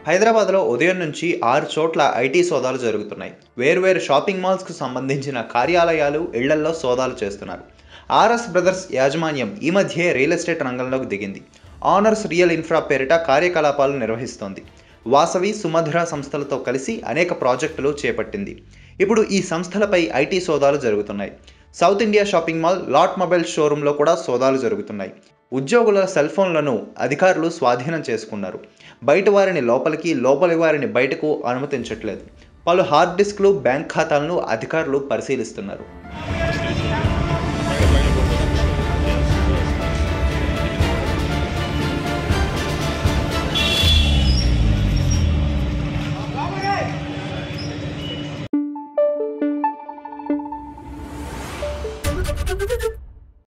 హైదరాబాద్లో ఉదయం నుంచి ఆరు చోట్ల ఐటీ సోదాలు జరుగుతున్నాయి వేర్వేరు షాపింగ్ మాల్స్కు సంబంధించిన కార్యాలయాలు ఇళ్లల్లో సోదాలు చేస్తున్నారు ఆర్ఎస్ బ్రదర్స్ యాజమాన్యం ఈ మధ్యే రియల్ ఎస్టేట్ రంగంలోకి దిగింది ఆనర్స్ రియల్ ఇన్ఫ్రా పేరిట కార్యకలాపాలు నిర్వహిస్తోంది వాసవి సుమధుర సంస్థలతో కలిసి అనేక ప్రాజెక్టులు చేపట్టింది ఇప్పుడు ఈ సంస్థలపై ఐటీ సోదాలు జరుగుతున్నాయి south India shopping mall Lot mobile షోరూంలో కూడా సోదాలు జరుగుతున్నాయి ఉద్యోగుల సెల్ ఫోన్లను అధికారులు స్వాధీనం చేసుకున్నారు బయట వారిని లోపలికి లోపలి వారిని బయటకు అనుమతించట్లేదు పలు హార్డ్ డిస్క్లు బ్యాంక్ ఖాతాలను అధికారులు పరిశీలిస్తున్నారు